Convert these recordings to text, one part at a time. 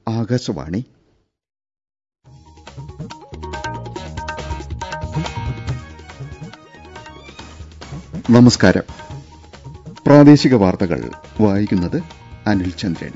ആകാശവാണി നമസ്കാരം പ്രാദേശിക വാർത്തകൾ വായിക്കുന്നത് അനിൽ ചന്ദ്രൻ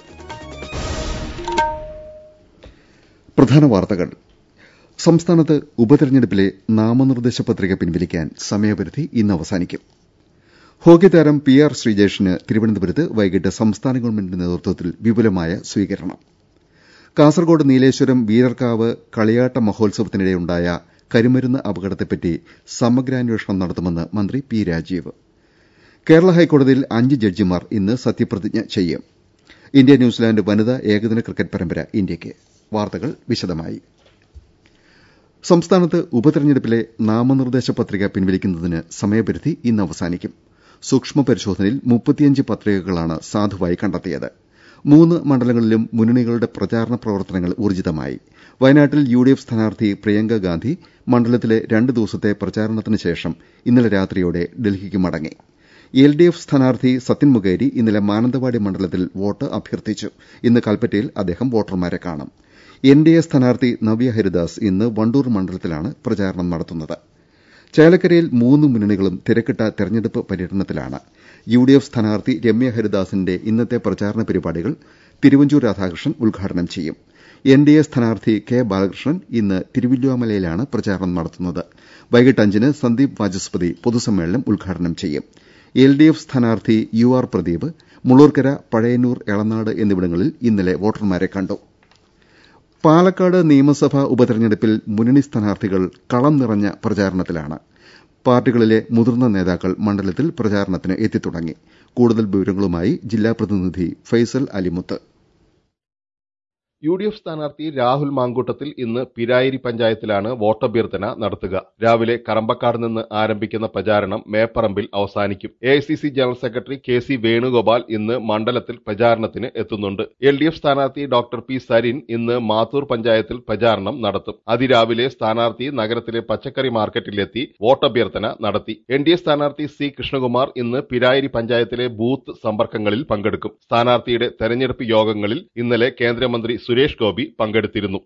പ്രധാന വാർത്തകൾ സംസ്ഥാനത്ത് ഉപതെരഞ്ഞെടുപ്പിലെ നാമനിർദ്ദേശ പത്രിക പിൻവലിക്കാൻ സമയപരിധി ഇന്ന് അവസാനിക്കും ഹോക്കി താരം പി ആർ ശ്രീജേഷിന് തിരുവനന്തപുരത്ത് വൈകിട്ട് സംസ്ഥാന ഗവൺമെന്റിന്റെ നേതൃത്വത്തിൽ വിപുലമായ സ്വീകരണം കാസർകോട് നീലേശ്വരം വീരർകാവ് കളിയാട്ട മഹോത്സവത്തിനിടെയുണ്ടായ കരിമരുന്ന് അപകടത്തെപ്പറ്റി സമഗ്രാന്വേഷണം നടത്തുമെന്ന് മന്ത്രി പി രാജീവ് കേരള ഹൈക്കോടതിയിൽ അഞ്ച് ജഡ്ജിമാർ ഇന്ന് സത്യപ്രതിജ്ഞ ചെയ്യും ഇന്ത്യ ന്യൂസിലാന്റ് വനിതാ ഏകദിന ക്രിക്കറ്റ് പരമ്പര ഇന്ത്യയ്ക്ക് വാർത്തകൾ വിശദമായി സംസ്ഥാനത്ത് ഉപതെരഞ്ഞെടുപ്പിലെ നാമനിർദ്ദേശ പത്രിക പിൻവലിക്കുന്നതിന് സമയപരിധി ഇന്ന് അവസാനിക്കും സൂക്ഷ്മ പരിശോധനയിൽ മുപ്പത്തിയഞ്ച് പത്രികകളാണ് സാധുവായി കണ്ടെത്തിയത് മൂന്ന് മണ്ഡലങ്ങളിലും മുന്നണികളുടെ പ്രചാരണ പ്രവർത്തനങ്ങൾ ഊർജ്ജിതമായി വയനാട്ടിൽ യുഡിഎഫ് സ്ഥാനാർത്ഥി പ്രിയങ്ക ഗാന്ധി മണ്ഡലത്തിലെ രണ്ട് ദിവസത്തെ പ്രചാരണത്തിന് ശേഷം ഇന്നലെ രാത്രിയോടെ ഡൽഹിക്ക് മടങ്ങി എൽഡിഎഫ് സ്ഥാനാർത്ഥി സത്യൻ മുഖേരി ഇന്നലെ മാനന്തവാടി മണ്ഡലത്തിൽ വോട്ട് അഭ്യർത്ഥിച്ചു ഇന്ന് കൽപ്പറ്റയിൽ അദ്ദേഹം വോട്ടർമാരെ കാണും എൻഡിഎ സ്ഥാനാർത്ഥി നവ്യ ഹരിദാസ് ഇന്ന് വണ്ടൂർ മണ്ഡലത്തിലാണ് പ്രചാരണം നടത്തുന്നത് ചേലക്കരയിൽ മൂന്ന് മുന്നണികളും തിരക്കിട്ട തെരഞ്ഞെടുപ്പ് പര്യടനത്തിലാണ് യുഡിഎഫ് സ്ഥാനാർത്ഥി രമ്യ ഹരിദാസിന്റെ ഇന്നത്തെ പ്രചാരണ പരിപാടികൾ തിരുവഞ്ചൂർ രാധാകൃഷ്ണൻ ഉദ്ഘാടനം ചെയ്യും എൻഡിഎ സ്ഥാനാർത്ഥി കെ ബാലകൃഷ്ണൻ ഇന്ന് തിരുവല്ലോമലയിലാണ് പ്രചാരണം നടത്തുന്നത് വൈകിട്ട് അഞ്ചിന് സന്ദീപ് വാചസ്പതി പൊതുസമ്മേളനം ഉദ്ഘാടനം ചെയ്യും എൽഡിഎഫ് സ്ഥാനാർത്ഥി യു ആർ പ്രദീപ് മുള്ളൂർക്കര പഴയന്നൂർ എളനാട് എന്നിവിടങ്ങളിൽ ഇന്നലെ വോട്ടർമാരെ കണ്ടു പാലക്കാട് നിയമസഭാ ഉപതെരഞ്ഞെടുപ്പിൽ മുന്നണി സ്ഥാനാർത്ഥികൾ കളം നിറഞ്ഞ പ്രചാരണത്തിലാണ് പാർട്ടികളിലെ മുതിർന്ന നേതാക്കൾ മണ്ഡലത്തിൽ പ്രചാരണത്തിന് എത്തിത്തുടങ്ങി കൂടുതൽ വിവരങ്ങളുമായി ജില്ലാ പ്രതിനിധി Faisal Alimuth U D F സ്ഥാനാർത്ഥി രാഹുൽ മാങ്കൂട്ടത്തിൽ ഇന്ന് പിരായിരി പഞ്ചായത്തിലാണ് വോട്ടഭ്യർത്ഥന നടത്തുക രാവിലെ കറമ്പക്കാട് നിന്ന് ആരംഭിക്കുന്ന പ്രചാരണം മേപ്പറമ്പിൽ അവസാനിക്കും A I C C general secretary K C Venugopal ഇന്ന് മണ്ഡലത്തിൽ പ്രചാരണത്തിന് എത്തുന്നുണ്ട് എൽ ഡി എഫ് സ്ഥാനാർത്ഥി ഡോക്ടർ പി സരിൻ ഇന്ന് മാത്തൂർ പഞ്ചായത്തിൽ പ്രചാരണം നടത്തും അതിരാവിലെ സ്ഥാനാർത്ഥി നഗരത്തിലെ പച്ചക്കറി മാർക്കറ്റിലെത്തി വോട്ടഭ്യർത്ഥന നടത്തി എൻ ഡി എ സ്ഥാനാർത്ഥി സി കൃഷ്ണകുമാർ ഇന്ന് പിരായിരി പഞ്ചായത്തിലെ ബൂത്ത് സമ്പർക്കങ്ങളിൽ പങ്കെടുക്കും സ്ഥാനാർത്ഥിയുടെ തെരഞ്ഞെടുപ്പ് യോഗങ്ങളിൽ ഇന്നലെ കേന്ദ്രമന്ത്രി സുരേഷ് ഗോപി പങ്കെടുത്തിരുന്നു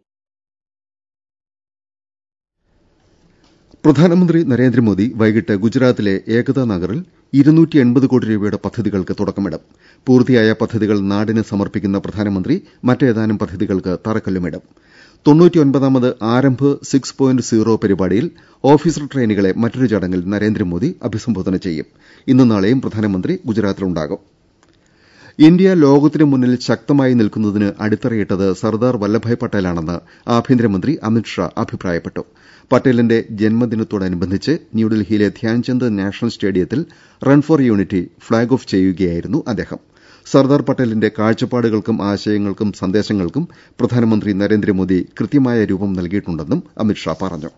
പ്രധാനമന്ത്രി നരേന്ദ്രമോദി വൈകിട്ട് ഗുജറാത്തിലെ ഏകതാ നഗറിൽ ഇരുന്നൂറ്റി എൺപത് കോടി രൂപയുടെ പദ്ധതികൾക്ക് തുടക്കമിടും പൂർത്തിയായ പദ്ധതികൾ നാടിന് സമർപ്പിക്കുന്ന പ്രധാനമന്ത്രി മറ്റേതാനും പദ്ധതികൾക്ക് തറക്കല്ലുമിടും തൊണ്ണൂറ്റിയൊൻപതാമത് ആരംഭ് സിക്സ് പോയിന്റ് സീറോ പരിപാടിയിൽ ഓഫീസർ ട്രെയിനികളെ മറ്റൊരു ചടങ്ങിൽ നരേന്ദ്രമോദി അഭിസംബോധന ചെയ്യും ഇന്നും നാളെയും പ്രധാനമന്ത്രി ഗുജറാത്തിലുണ്ടാകും ഇന്ത്യ ലോകത്തിനു മുന്നിൽ ശക്തമായി നിൽക്കുന്നതിന് അടിത്തറയിട്ടത് സർദാർ വല്ലഭായ് പട്ടേലാണെന്ന് ആഭ്യന്തരമന്ത്രി അമിത്ഷാ അഭിപ്രായപ്പെട്ടു പട്ടേലിന്റെ ജന്മദിനത്തോടനുബന്ധിച്ച് ന്യൂഡൽഹിയിലെ ധ്യാൻചന്ദ് നാഷണൽ സ്റ്റേഡിയത്തിൽ run for unity flag off ചെയ്യുകയായിരുന്നു അദ്ദേഹം സർദാർ പട്ടേലിന്റെ കാഴ്ചപ്പാടുകൾക്കും ആശയങ്ങൾക്കും സന്ദേശങ്ങൾക്കും പ്രധാനമന്ത്രി നരേന്ദ്രമോദി കൃത്യമായ രൂപം നൽകിയിട്ടുണ്ടെന്നും അമിത്ഷാ പറഞ്ഞു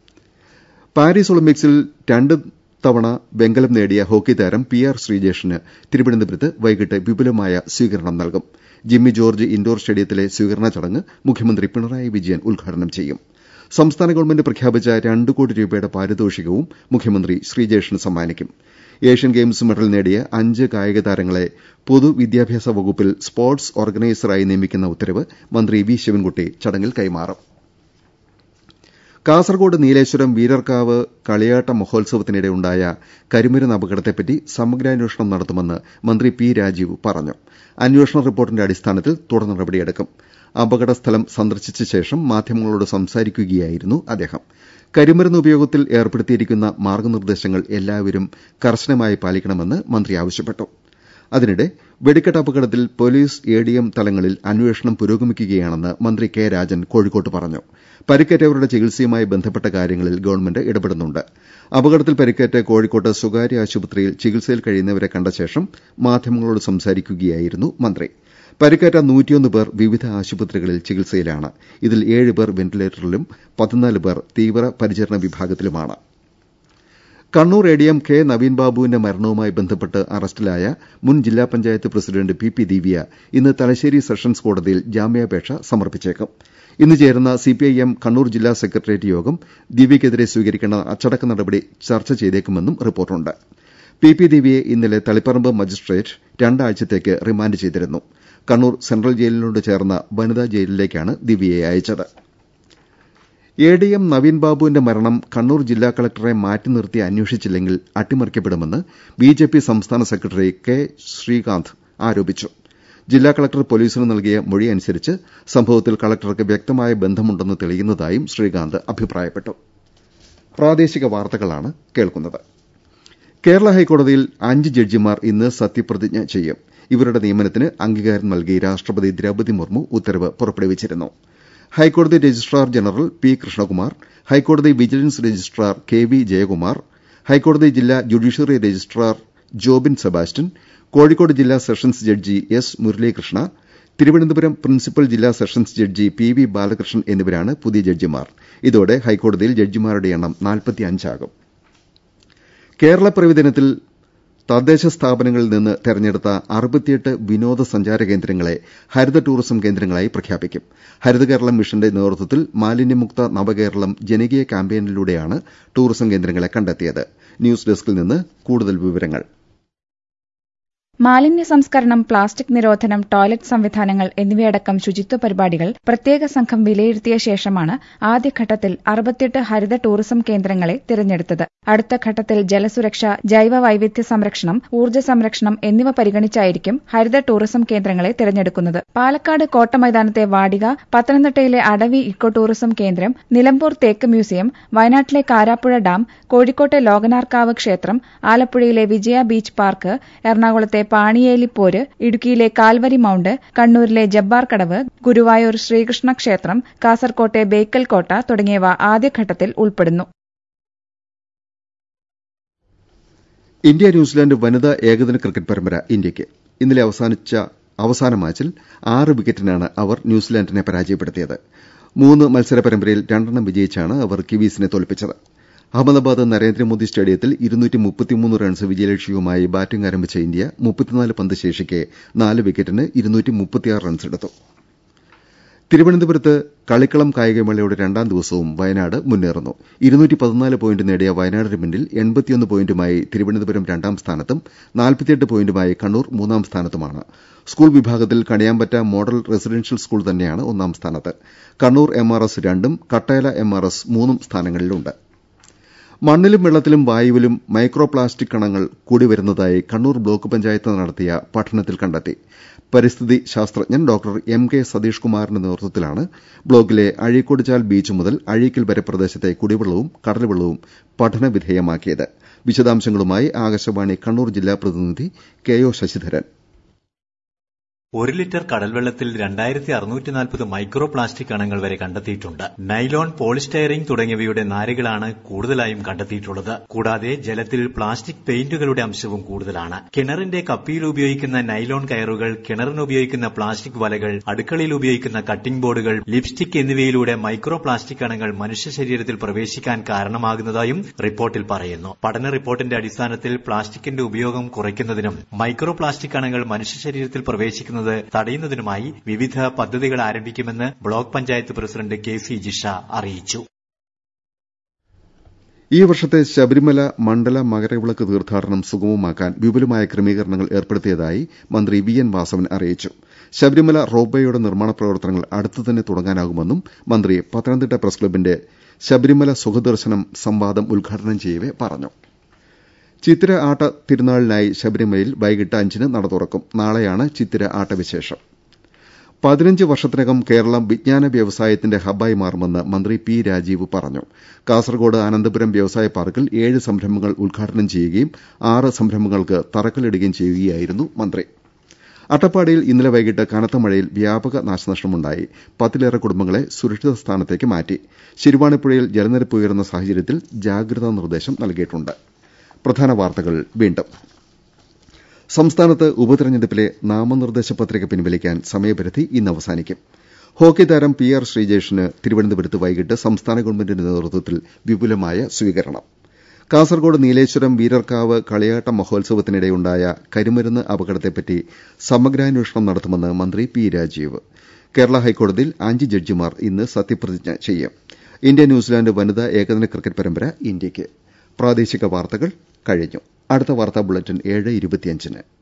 പാരീസ് ഒളിമ്പിക്സിൽ രണ്ട് തവണ വെങ്കലം നേടിയ ഹോക്കി താരം പി ആർ ശ്രീജേഷിന് തിരുവനന്തപുരത്ത് വൈകിട്ട് വിപുലമായ സ്വീകരണം നൽകും ജിമ്മി ജോർജ് ഇൻഡോർ സ്റ്റേഡിയത്തിലെ സ്വീകരണ ചടങ്ങ് മുഖ്യമന്ത്രി പിണറായി വിജയൻ ഉദ്ഘാടനം ചെയ്യും സംസ്ഥാന ഗവൺമെന്റ് പ്രഖ്യാപിച്ച രണ്ട് കോടി രൂപയുടെ പാരിതോഷികവും മുഖ്യമന്ത്രി ശ്രീജേഷിന് സമ്മാനിക്കും ഏഷ്യൻ ഗെയിംസ് മെഡൽ നേടിയ അഞ്ച് കായിക താരങ്ങളെ പൊതുവിദ്യാഭ്യാസ വകുപ്പിൽ സ്പോർട്സ് ഓർഗനൈസറായി നിയമിക്കുന്ന ഉത്തരവ് മന്ത്രി വി ശിവൻകുട്ടി ചടങ്ങിൽ കൈമാറും കാസർകോട് നീലേശ്വരം വീരർകാവ് കളിയാട്ട മഹോത്സവത്തിനിടെയുണ്ടായ കരിമരുന്ന് അപകടത്തെപ്പറ്റി സമഗ്രാന്വേഷണം നടത്തുമെന്ന് മന്ത്രി പി രാജീവ് പറഞ്ഞു അന്വേഷണ റിപ്പോർട്ടിന്റെ അടിസ്ഥാനത്തിൽ തുടർ നടപടിയെടുക്കും അപകട സ്ഥലം സന്ദർശിച്ച ശേഷം മാധ്യമങ്ങളോട് സംസാരിക്കുകയായിരുന്നു അദ്ദേഹം കരിമരുന്ന് ഉപയോഗത്തിൽ ഏർപ്പെടുത്തിയിരിക്കുന്ന മാർഗനിർദ്ദേശങ്ങൾ എല്ലാവരും കർശനമായി പാലിക്കണമെന്ന് മന്ത്രി ആവശ്യപ്പെട്ടു അതിനിടെ വെടിക്കെട്ട് അപകടത്തിൽ പോലീസ് എഡിഎം തലങ്ങളിൽ അന്വേഷണം പുരോഗമിക്കുകയാണെന്ന് മന്ത്രി കെ രാജൻ കോഴിക്കോട്ട് പറഞ്ഞു പരിക്കേറ്റവരുടെ ചികിത്സയുമായി ബന്ധപ്പെട്ട കാര്യങ്ങളിൽ ഗവൺമെന്റ് ഇടപെടുന്നുണ്ട് അപകടത്തിൽ പരിക്കേറ്റ് കോഴിക്കോട്ട് സ്വകാര്യ ആശുപത്രിയിൽ ചികിത്സയിൽ കഴിയുന്നവരെ കണ്ട ശേഷം മാധ്യമങ്ങളോട് സംസാരിക്കുകയായിരുന്നു മന്ത്രി പരിക്കേറ്റ നൂറ്റിയൊന്ന് പേർ വിവിധ ആശുപത്രികളിൽ ചികിത്സയിലാണ് ഇതിൽ ഏഴ് പേർ വെന്റിലേറ്ററിലും പതിനാല് പേർ തീവ്ര പരിചരണ വിഭാഗത്തിലുമാണ് കണ്ണൂർ എഡിഎം കെ നവീൻ ബാബുവിന്റെ മരണവുമായി ബന്ധപ്പെട്ട് അറസ്റ്റിലായ മുൻ ജില്ലാ panchayat president P P Divya ഇന്ന് തലശ്ശേരി സെഷൻസ് കോടതിയിൽ ജാമ്യാപേക്ഷ സമർപ്പിച്ചേക്കും ഇന്ന് ചേരുന്ന സിപിഐഎം കണ്ണൂർ ജില്ലാ സെക്രട്ടേറിയറ്റ് യോഗം ദിവ്യക്കെതിരെ സ്വീകരിക്കേണ്ട അച്ചടക്ക നടപടി ചർച്ച ചെയ്തേക്കുമെന്നും റിപ്പോർട്ടുണ്ട് പി പി ദിവ്യയെ ഇന്നലെ തളിപ്പറമ്പ് മജിസ്ട്രേറ്റ് രണ്ടാഴ്ചത്തേക്ക് റിമാൻഡ് ചെയ്തിരുന്നു കണ്ണൂർ സെൻട്രൽ ജയിലിനോട് ചേർന്ന വനിതാ ജയിലിലേക്കാണ് ദിവ്യയെ അയച്ചത് എ ഡി എം നവീൻ ബാബുവിന്റെ മരണം കണ്ണൂർ ജില്ലാ കളക്ടറെ മാറ്റി നിർത്തി അന്വേഷിച്ചില്ലെങ്കിൽ അട്ടിമറിക്കപ്പെടുമെന്ന് ബി ജെ പി സംസ്ഥാന സെക്രട്ടറി കെ ശ്രീകാന്ത് ആരോപിച്ചു ജില്ലാ കളക്ടർ പോലീസിന് നൽകിയ മൊഴി അനുസരിച്ച് സംഭവത്തിൽ കളക്ടർക്ക് വ്യക്തമായ ബന്ധമുണ്ടെന്ന് തെളിയുന്നതായും ശ്രീകാന്ത് അഭിപ്രായപ്പെട്ടു പ്രാദേശിക വാർത്തകളാണ് കേൾക്കുന്നത് കേരള ഹൈക്കോടതിയിൽ അഞ്ച് ജഡ്ജിമാർ ഇന്ന് സത്യപ്രതിജ്ഞ ചെയ്യും ഇവരുടെ നിയമനത്തിന് അംഗീകാരം നൽകി രാഷ്ട്രപതി ദ്രൌപതി മുർമു ഉത്തരവ് പുറപ്പെടുവിച്ചിരുന്നു ഹൈക്കോടതി രജിസ്ട്രാർ ജനറൽ പി കൃഷ്ണകുമാർ ഹൈക്കോടതി vigilance registrar K V Jayakumar ഹൈക്കോടതി ജില്ലാ judiciary registrar Jobin Sebastian Kozhikode ജില്ലാ sessions judge S Muralikrishna Thiruvananthapuram principal ജില്ലാ sessions judge P V Balakrishnan എന്നിവരാണ് പുതിയ ജഡ്ജിമാർ ഇതോടെ ഹൈക്കോടതിയിൽ ജഡ്ജിമാരുടെ എണ്ണം നാൽപ്പത്തിയഞ്ചാകും കേരള പിറവി ദിനത്തിൽ തദ്ദേശ സ്ഥാപനങ്ങളിൽ നിന്ന് തെരഞ്ഞെടുത്ത അറുപത്തിയെട്ട് വിനോദസഞ്ചാര കേന്ദ്രങ്ങളെ ഹരിത ടൂറിസം കേന്ദ്രങ്ങളായി പ്രഖ്യാപിക്കും ഹരിത കേരളം മിഷന്റെ നേതൃത്വത്തിൽ മാലിന്യമുക്ത നവകേരളം ജനകീയ ക്യാമ്പയിനിലൂടെയാണ് ടൂറിസം കേന്ദ്രങ്ങളെ കണ്ടെത്തിയത് ന്യൂസ് ഡെസ്കിൽ നിന്ന് കൂടുതൽ വിവരങ്ങൾ മാലിന്യ സംസ്കരണം പ്ലാസ്റ്റിക് നിരോധനം ടോയ്ലറ്റ് സംവിധാനങ്ങൾ എന്നിവയടക്കം ശുചിത്വ പരിപാടികൾ പ്രത്യേക സംഘം വിലയിരുത്തിയ ശേഷമാണ് ആദ്യഘട്ടത്തിൽ അറുപത്തിയെട്ട് ഹരിത ടൂറിസം കേന്ദ്രങ്ങളെ തിരഞ്ഞെടുത്തത് അടുത്ത ഘട്ടത്തിൽ ജലസുരക്ഷ ജൈവ വൈവിധ്യ സംരക്ഷണം ഊർജ്ജ സംരക്ഷണം എന്നിവ പരിഗണിച്ചായിരിക്കും ഹരിത ടൂറിസം കേന്ദ്രങ്ങളെ തിരഞ്ഞെടുക്കുന്നത് പാലക്കാട് കോട്ട മൈതാനത്തെ വാടിക പത്തനംതിട്ടയിലെ അടവി ഇക്കോ ടൂറിസം കേന്ദ്രം നിലമ്പൂർ തേക്ക് മ്യൂസിയം വയനാട്ടിലെ കാരാപ്പുഴ ഡാം കോഴിക്കോട്ടെ ലോകനാർക്കാവ് ക്ഷേത്രം ആലപ്പുഴയിലെ വിജയ ബീച്ച് പാർക്ക് എറണാകുളത്തെ പാണിയേലിപ്പോര് ഇടുക്കിയിലെ കാൽവരി മൌണ്ട് കണ്ണൂരിലെ ജബ്ബാർ കടവ് ഗുരുവായൂർ ശ്രീകൃഷ്ണ ക്ഷേത്രം കാസർകോട്ടെ ബേക്കൽ കോട്ട തുടങ്ങിയവ ആദ്യഘട്ടത്തിൽ ഉൾപ്പെടുന്നു ഇന്ത്യ ന്യൂസിലാന്റ് വനിതാ ഏകദിന ക്രിക്കറ്റ് പരമ്പര ഇന്ത്യയ്ക്ക് ഇന്നലെ അവസാനിച്ച അവസാന മാച്ചിൽ ആറ് വിക്കറ്റിനാണ് അവർ ന്യൂസിലാന്റിനെ പരാജയപ്പെടുത്തിയത് മൂന്ന് മത്സര പരമ്പരയിൽ രണ്ടെണ്ണം വിജയിച്ചാണ് അവർ കിവീസിനെ തോൽപ്പിച്ചത് അഹമ്മദാബാദ് നരേന്ദ്രമോദി സ്റ്റേഡിയത്തിൽ റൺസ് വിജയലക്ഷ്യവുമായി ബാറ്റിംഗ് ആരംഭിച്ച ഇന്ത്യ മുപ്പത്തിനാല് പന്ത് ശേഷിക്കെ നാല് വിക്കറ്റിന് റൺസെടുത്തു തിരുവനന്തപുരത്ത് കളിക്കളം കായികമേളയുടെ രണ്ടാം ദിവസവും വയനാട് മുന്നേറുന്നു പോയിന്റ് നേടിയ വയനാടിന് മുന്നിൽ എൺപത്തിയൊന്ന് പോയിന്റുമായി തിരുവനന്തപുരം രണ്ടാം സ്ഥാനത്തും നാൽപ്പത്തിയെട്ട് പോയിന്റുമായി കണ്ണൂർ മൂന്നാം സ്ഥാനത്തുമാണ് സ്കൂൾ വിഭാഗത്തിൽ കണിയാമ്പറ്റ മോഡൽ റെസിഡൻഷ്യൽ സ്കൂൾ തന്നെയാണ് ഒന്നാം സ്ഥാനത്ത് കണ്ണൂർ എം ആർ എസ് രണ്ടും കട്ടേല എം ആർ എസ് മൂന്നും സ്ഥാനങ്ങളിലുണ്ട് മണ്ണിലും വെള്ളത്തിലും വായുവിലും മൈക്രോ പ്ലാസ്റ്റിക് കണങ്ങൾ കൂടിവരുന്നതായി കണ്ണൂർ ബ്ലോക്ക് പഞ്ചായത്ത് നടത്തിയ പഠനത്തിൽ കണ്ടെത്തി പരിസ്ഥിതി ശാസ്ത്രജ്ഞൻ ഡോക്ടർ എം കെ സതീഷ് കുമാറിന്റെ നേതൃത്വത്തിലാണ് ബ്ലോക്കിലെ അഴീക്കോടുചാൽ ബീച്ച് മുതൽ അഴീക്കൽ വരെ പ്രദേശത്തെ കുടിവെള്ളവും കടൽവെള്ളവും പഠനവിധേയമാക്കിയത് വിശദാംശങ്ങളുമായി ആകാശവാണി കണ്ണൂർ ജില്ലാ പ്രതിനിധി കെ ഒ ശശിധരൻ ഒരു ലിറ്റർ കടൽവെള്ളത്തിൽ രണ്ടായിരത്തി അറുന്നൂറ്റി നാൽപ്പത് മൈക്രോ പ്ലാസ്റ്റിക് കണങ്ങൾ വരെ കണ്ടെത്തിയിട്ടുണ്ട് നൈലോൺ പോളിസ്റ്റൈറിംഗ് തുടങ്ങിയവയുടെ നാരുകളാണ് കൂടുതലായും കണ്ടെത്തിയിട്ടുള്ളത് കൂടാതെ ജലത്തിൽ പ്ലാസ്റ്റിക് പെയിന്റുകളുടെ അംശവും കൂടുതലാണ് കിണറിന്റെ കപ്പിയിൽ ഉപയോഗിക്കുന്ന നൈലോൺ കയറുകൾ കിണറിന് ഉപയോഗിക്കുന്ന പ്ലാസ്റ്റിക് വലകൾ അടുക്കളയിൽ ഉപയോഗിക്കുന്ന കട്ടിംഗ് ബോർഡുകൾ ലിപ്സ്റ്റിക് എന്നിവയിലൂടെ മൈക്രോ പ്ലാസ്റ്റിക് കണങ്ങൾ മനുഷ്യ ശരീരത്തിൽ പ്രവേശിക്കാൻ കാരണമാകുന്നതായും റിപ്പോർട്ടിൽ പറയുന്നു പഠന റിപ്പോർട്ടിന്റെ അടിസ്ഥാനത്തിൽ പ്ലാസ്റ്റിക്കിന്റെ ഉപയോഗം കുറയ്ക്കുന്നതിനും മൈക്രോ പ്ലാസ്റ്റിക് കണങ്ങൾ മനുഷ്യ ശരീരത്തിൽ പ്രവേശിക്കുന്നത് ചെയ്യുന്നത് തടയുന്നതിനുമായി വിവിധ പദ്ധതികൾ ആരംഭിക്കുമെന്ന് block panchayat president K C Jisha അറിയിച്ചു ഈ വർഷത്തെ ശബരിമല മണ്ഡല മകരവിളക്ക് തീർത്ഥാടനം സുഗമമാക്കാൻ വിപുലമായ ക്രമീകരണങ്ങൾ ഏർപ്പെടുത്തിയതായി മന്ത്രി വി എൻ വാസവൻ അറിയിച്ചു ശബരിമല റോപ്വേയുടെ നിർമ്മാണ പ്രവർത്തനങ്ങൾ അടുത്തു തന്നെ തുടങ്ങാനാകുമെന്നും മന്ത്രി പത്തനംതിട്ട പ്രസ് ക്ലബിന്റെ ശബരിമല സുഖദർശനം സംവാദം ഉദ്ഘാടനം ചെയ്യവെ പറഞ്ഞു ചിത്തിര ആട്ട തിരുനാളിനായി ശബരിമലയിൽ വൈകിട്ട് അഞ്ചിന് നട തുറക്കും നാളെയാണ് ചിത്തിര ആട്ടവിശേഷം പതിനഞ്ച് വർഷത്തിനകം കേരളം വിജ്ഞാന വ്യവസായത്തിന്റെ ഹബ്ബായി മാറുമെന്ന് മന്ത്രി പി രാജീവ് പറഞ്ഞു കാസർകോട് അനന്തപുരം വ്യവസായ പാർക്കിൽ ഏഴ് സംരംഭങ്ങൾ ഉദ്ഘാടനം ചെയ്യുകയും ആറ് സംരംഭങ്ങൾക്ക് തറക്കല്ലിടുകയും ചെയ്യുകയായിരുന്നു മന്ത്രി അട്ടപ്പാടിയിൽ ഇന്നലെ വൈകിട്ട് കനത്ത മഴയിൽ വ്യാപക നാശനഷ്ടമുണ്ടായി പത്തിലേറെ കുടുംബങ്ങളെ സുരക്ഷിത സ്ഥാനത്തേക്ക് മാറ്റി ശിരുവാണിപ്പുഴയിൽ ജലനിരപ്പ് ഉയരുന്ന സാഹചര്യത്തിൽ ജാഗ്രതാ നിർദ്ദേശം നൽകിയിട്ടുണ്ട് പ്രധാന വാർത്തകൾ വീണ്ടും സംസ്ഥാനത്ത് ഉപതെരഞ്ഞെടുപ്പിലെ നാമനിർദ്ദേശ പത്രിക പിൻവലിക്കാൻ സമയപരിധി ഇന്ന് അവസാനിക്കും ഹോക്കി താരം പി ആർ ശ്രീജേഷിന് തിരുവനന്തപുരത്ത് വൈകിട്ട് സംസ്ഥാന ഗവൺമെന്റിന്റെ നേതൃത്വത്തിൽ വിപുലമായ സ്വീകരണം കാസർകോട് നീലേശ്വരം വീരർക്കാവ് കളിയാട്ട മഹോത്സവത്തിനിടെയുണ്ടായ കരിമരുന്ന് അപകടത്തെപ്പറ്റി സമഗ്രാന്വേഷണം നടത്തുമെന്ന് മന്ത്രി പി രാജീവ് കേരള ഹൈക്കോടതിയിൽ അഞ്ച് ജഡ്ജിമാർ ഇന്ന് സത്യപ്രതിജ്ഞ ചെയ്യും ഇന്ത്യ ന്യൂസിലാന്റ് വനിതാ ഏകദിന ക്രിക്കറ്റ് പരമ്പര ഇന്ത്യയ്ക്ക് പ്രാദേശിക വാർത്തകൾ കഴിഞ്ഞു അടുത്ത വാർത്താ ബുള്ളറ്റിൻ ഏഴ് ഇരുപത്തിയഞ്ചിന്